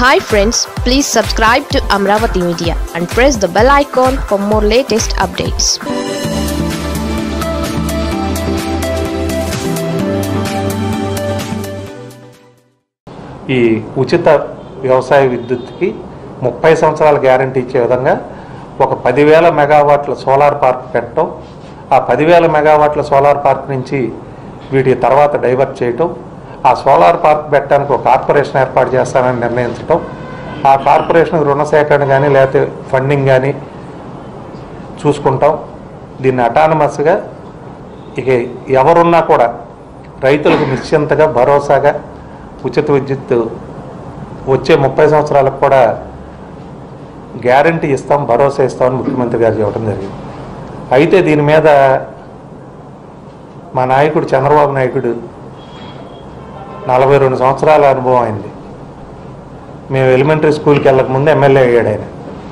Hi friends please subscribe to Amaravati media and press the bell icon for more latest updates ఈ ఉచిత వ్యవసాయ విద్యుత్కి ముప్పై సంవత్సరాల గ్యారంటీ ఇచ్చే విధంగా ఒక పదివేల మెగావాట్ల సోలార్ పార్క్ పెట్టడం ఆ పదివేల మెగావాట్ల సోలార్ పార్క్ నుంచి వీటి తర్వాత డైవర్ట్ చేయటం ఆ సోలార్ పార్క్ పెట్టడానికి ఒక కార్పొరేషన్ ఏర్పాటు చేస్తానని నిర్ణయించటం ఆ కార్పొరేషన్ రుణ సేకరణ కానీ లేకపోతే ఫండింగ్ కానీ చూసుకుంటాం దీన్ని అటానమస్గా ఇక ఎవరున్నా కూడా రైతులకు నిశ్చింతగా భరోసాగా ఉచిత విద్యుత్ వచ్చే ముప్పై సంవత్సరాలకు కూడా గ్యారంటీ ఇస్తాం భరోసా ఇస్తామని ముఖ్యమంత్రి గారు చెప్పడం జరిగింది అయితే దీని మీద మా నాయకుడు చంద్రబాబు నాయుడు నలభై రెండు సంవత్సరాల అనుభవం అయింది మేము ఎలిమెంటరీ స్కూల్కి వెళ్ళక ముందు ఎమ్మెల్యే అయ్యాడు ఆయన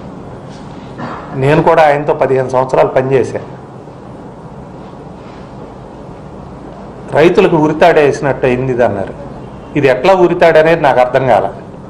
నేను కూడా ఆయనతో పదిహేను సంవత్సరాలు పనిచేశాను రైతులకు ఉరితాడేసినట్టు అయింది ఇది అన్నారు ఇది ఎట్లా ఉరితాడనేది నాకు అర్థం కాల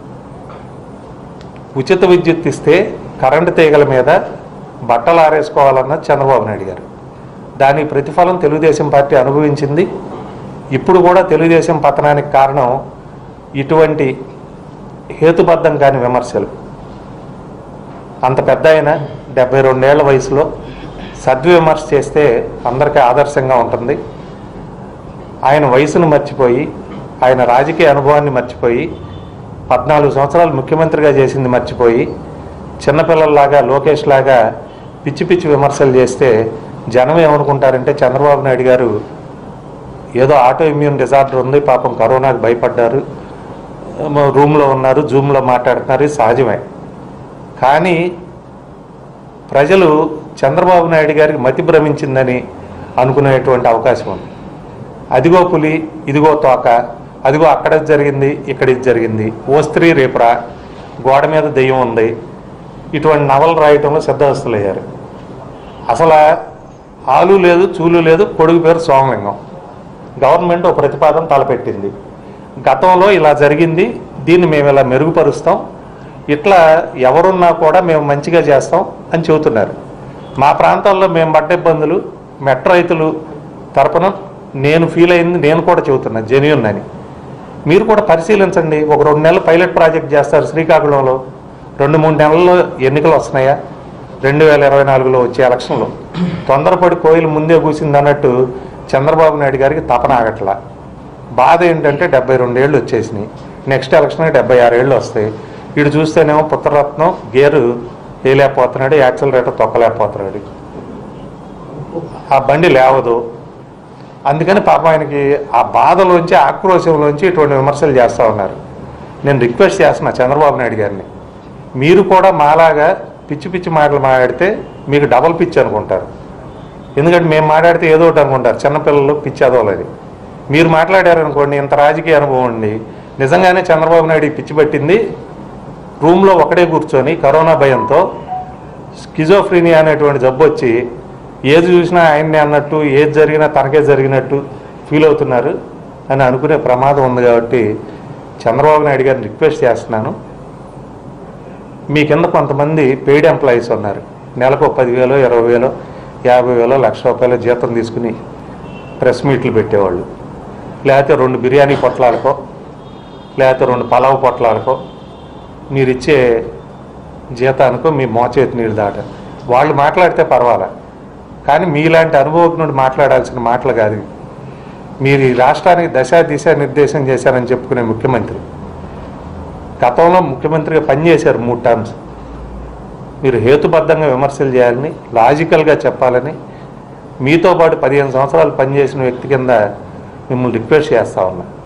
ఉచిత విద్యుత్ ఇస్తే కరెంటు తీగల మీద బట్టలు ఆరేసుకోవాలన్నది చంద్రబాబు నాయుడు గారు దాని ప్రతిఫలం తెలుగుదేశం పార్టీ అనుభవించింది ఇప్పుడు కూడా తెలుగుదేశం పతనానికి కారణం ఇటువంటి హేతుబద్ధం కాని విమర్శలు అంత పెద్ద ఆయన డెబ్బై రెండేళ్ల వయసులో సద్విమర్శ చేస్తే అందరికీ ఆదర్శంగా ఉంటుంది ఆయన వయసును మర్చిపోయి ఆయన రాజకీయ అనుభవాన్ని మర్చిపోయి పద్నాలుగు సంవత్సరాలు ముఖ్యమంత్రిగా చేసింది మర్చిపోయి చిన్నపిల్లల్లాగా లోకేష్ లాగా పిచ్చి పిచ్చి విమర్శలు చేస్తే జనం ఏమనుకుంటారంటే చంద్రబాబు నాయుడు గారు ఏదో ఆటో ఇమ్యూన్ డిజార్డర్ ఉంది పాపం కరోనాకు భయపడ్డారు ఏమో రూమ్లో ఉన్నారు జూమ్లో మాట్లాడుతున్నారు ఇది సహజమే కానీ ప్రజలు చంద్రబాబు నాయుడు గారికి మతి భ్రమించిందని అనుకునేటువంటి అవకాశం ఉంది అదిగో పులి ఇదిగో తోక అదిగో అక్కడ ఇది జరిగింది ఇక్కడ ఇది జరిగింది ఓ స్త్రీ రేపురా గోడ మీద దెయ్యం ఉంది ఇటువంటి నవలు రాయటంలో సిద్ధహస్తులయ్యారు అసలు ఆలు లేదు చూలు లేదు పొడుగు పేరు సోమలింగం గవర్నమెంట్ ఒక ప్రతిపాదన తలపెట్టింది గతంలో ఇలా జరిగింది దీన్ని మేము ఇలా మెరుగుపరుస్తాం ఇట్లా ఎవరున్నా కూడా మేము మంచిగా చేస్తాం అని చెబుతున్నారు మా ప్రాంతాల్లో మేము పడ్డ ఇబ్బందులు మెట్ట రైతులు తరపున నేను ఫీల్ అయింది నేను కూడా చెబుతున్నా జెన్యున్ అని మీరు కూడా పరిశీలించండి ఒక రెండు నెలలు పైలట్ ప్రాజెక్ట్ చేస్తారు శ్రీకాకుళంలో రెండు మూడు నెలల్లో ఎన్నికలు వస్తున్నాయా రెండు వేల ఇరవై నాలుగులో వచ్చే ఎలక్షన్లో తొందరపడి కోయిలు ముందే కూసింది అన్నట్టు చంద్రబాబు నాయుడు గారికి తపన ఆగట్లా బాధ ఏంటంటే డెబ్బై రెండేళ్ళు వచ్చేసినాయి నెక్స్ట్ ఎలక్షన్కి డెబ్బై ఆరేళ్ళు వస్తాయి ఇటు చూస్తేనేమో పుత్రరత్నం గేరు వేయలేకపోతున్నాడు యాక్సిలరేటర్ తొక్కలేకపోతున్నాడు ఆ బండి లేవదు అందుకని పాపం ఆయనకి ఆ బాధలోంచి ఆక్రోశంలోంచి ఇటువంటి విమర్శలు చేస్తూ ఉన్నారు నేను రిక్వెస్ట్ చేస్తున్నా చంద్రబాబు నాయుడు గారిని మీరు కూడా మాలాగా పిచ్చి పిచ్చి మాటలు మాట్లాడితే మీకు డబల్ పిచ్చి అనుకుంటారు ఎందుకంటే మేము మాట్లాడితే ఏదో ఒకటి అనుకుంటారు చిన్నపిల్లలు పిచ్చి అదోలేదు మీరు మాట్లాడారనుకోండి ఇంత రాజకీయ అనుభవం ఉండి నిజంగానే చంద్రబాబు నాయుడు ఈ పిచ్చి పట్టింది రూమ్లో ఒకడే కూర్చొని కరోనా భయంతో స్కిజోఫ్రీనియా అనేటువంటి జబ్బు వచ్చి ఏది చూసినా ఆయన్ని అన్నట్టు ఏది జరిగినా తనకే జరిగినట్టు ఫీల్ అవుతున్నారు అని అనుకునే ప్రమాదం ఉంది కాబట్టి చంద్రబాబు నాయుడు గారిని రిక్వెస్ట్ చేస్తున్నాను మీ కింద కొంతమంది పెయిడ్ ఎంప్లాయీస్ ఉన్నారు నెలకు ఒక పదివేలు ఇరవై వేలు యాభై వేలు లక్ష రూపాయల జీతం తీసుకుని ప్రెస్ మీట్లు పెట్టేవాళ్ళు లేకపోతే రెండు బిర్యానీ పొట్లాలకో లేకపోతే రెండు పలావ్ పొట్లాలకో మీరు ఇచ్చే జీతానికో మీ మోచేతి నీళ్ళు దాట వాళ్ళు మాట్లాడితే పర్వాలే కానీ మీలాంటి అనుభవజ్ఞుడు మాట్లాడాల్సిన మాటలు కాదు ఇవి. మీరు ఈ రాష్ట్రానికి దశ దిశ నిర్దేశం చేశారని చెప్పుకునే ముఖ్యమంత్రి గతంలో ముఖ్యమంత్రిగా పనిచేశారు మూడు టర్మ్స్ మీరు హేతుబద్ధంగా విమర్శలు చేయాలని లాజికల్గా చెప్పాలని మీతో పాటు పదిహేను సంవత్సరాలు పనిచేసిన వ్యక్తి కింద మిమ్మల్ని రిక్వెస్ట్ చేస్తా ఉన్నా